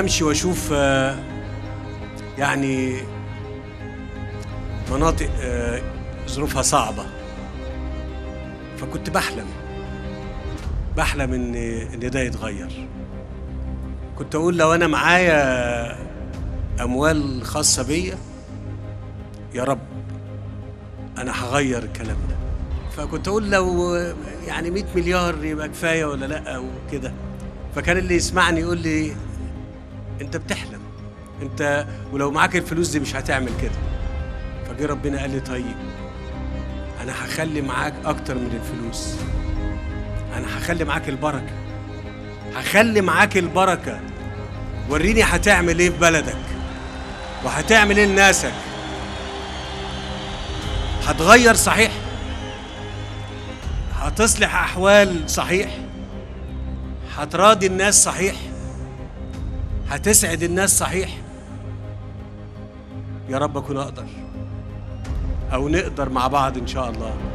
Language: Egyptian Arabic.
بمشي واشوف آه، يعني مناطق آه، ظروفها صعبة فكنت بحلم بحلم ان ان ده يتغير كنت اقول لو انا معايا اموال خاصة بيا يا رب انا هغير الكلام ده فكنت اقول لو يعني 100 مليار يبقى كفايه ولا لا وكده فكان اللي يسمعني يقول لي انت بتحلم انت ولو معاك الفلوس دي مش هتعمل كده فجه ربنا قال لي طيب انا هخلي معاك اكتر من الفلوس انا هخلي معاك البركه هخلي معاك البركه وريني هتعمل ايه في بلدك وهتعمل ايه لناسك هتغير صحيح هتصلح احوال صحيح هتراضي الناس صحيح هتسعد الناس صحيح يا رب اكون اقدر او نقدر مع بعض ان شاء الله